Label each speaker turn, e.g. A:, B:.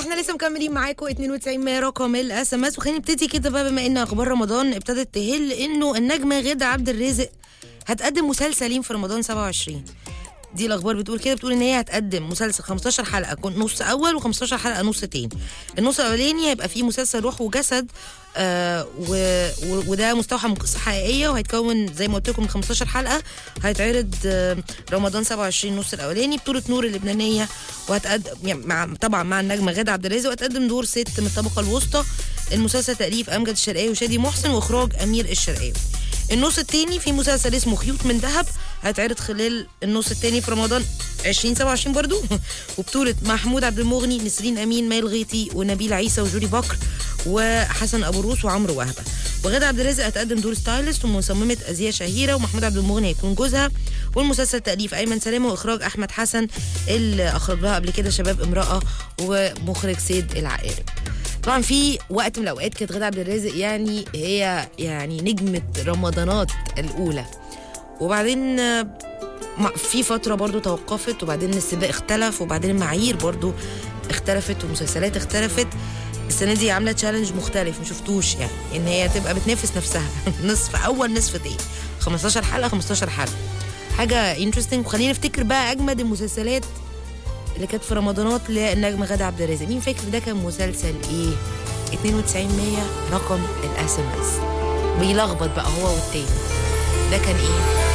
A: واحنا لسه مكملين معاكم 92 100 رقم الاس ام اس وخلينا نبتدي كده بقى بما ان اخبار رمضان ابتدت تهل انه النجمه غاده عبد الرازق هتقدم مسلسلين في رمضان 27 دي الاخبار بتقول كده بتقول ان هي هتقدم مسلسل 15 حلقه كون- نص اول و15 حلقه نص تاني النص الاولاني هيبقى فيه مسلسل روح وجسد آه و... و... وده مستوحى من قصه حقيقيه وهيتكون زي ما قلت لكم من 15 حلقه هيتعرض آه رمضان 27 النص الاولاني بطوله نور اللبنانيه وهتقدم يعني مع طبعا مع النجمه غاده عبد الرازق وهتقدم دور ست من الطبقه الوسطى المسلسل تاليف امجد الشرقاوي وشادي محسن واخراج امير الشرقاوي النص التاني في مسلسل اسمه خيوط من ذهب هيتعرض خلال النص التاني في رمضان 2027 برضو وبطولة محمود عبد المغني نسرين أمين مايل غيطي ونبيل عيسى وجوري بكر وحسن أبو روس وعمرو وهبة وغادة عبد الرازق هتقدم دور ستايلست ومصممة أزياء شهيرة ومحمود عبد المغني هيكون جوزها والمسلسل تأليف أيمن سلامة وإخراج أحمد حسن اللي أخرج لها قبل كده شباب امرأة ومخرج سيد العقارب طبعا في وقت من الاوقات كانت غاده عبد الرازق يعني هي يعني نجمه رمضانات الاولى وبعدين آه، مع- في فتره برضو توقفت وبعدين السباق اختلف وبعدين المعايير برضو اختلفت والمسلسلات اختلفت السنه دي عامله تشالنج مختلف ما شفتوش يعني ان هي تبقى بتنافس نفسها نصف اول نصف تاني 15 حلقه 15 حلقه حاجه انترستنج وخلينا نفتكر بقى اجمد المسلسلات اللي كانت في رمضانات للنجمة غادة عبد الرازق مين فاكر ده كان مسلسل ايه 92 100 رقم الاس ام اس بيلخبط بقى هو والتاني ده كان ايه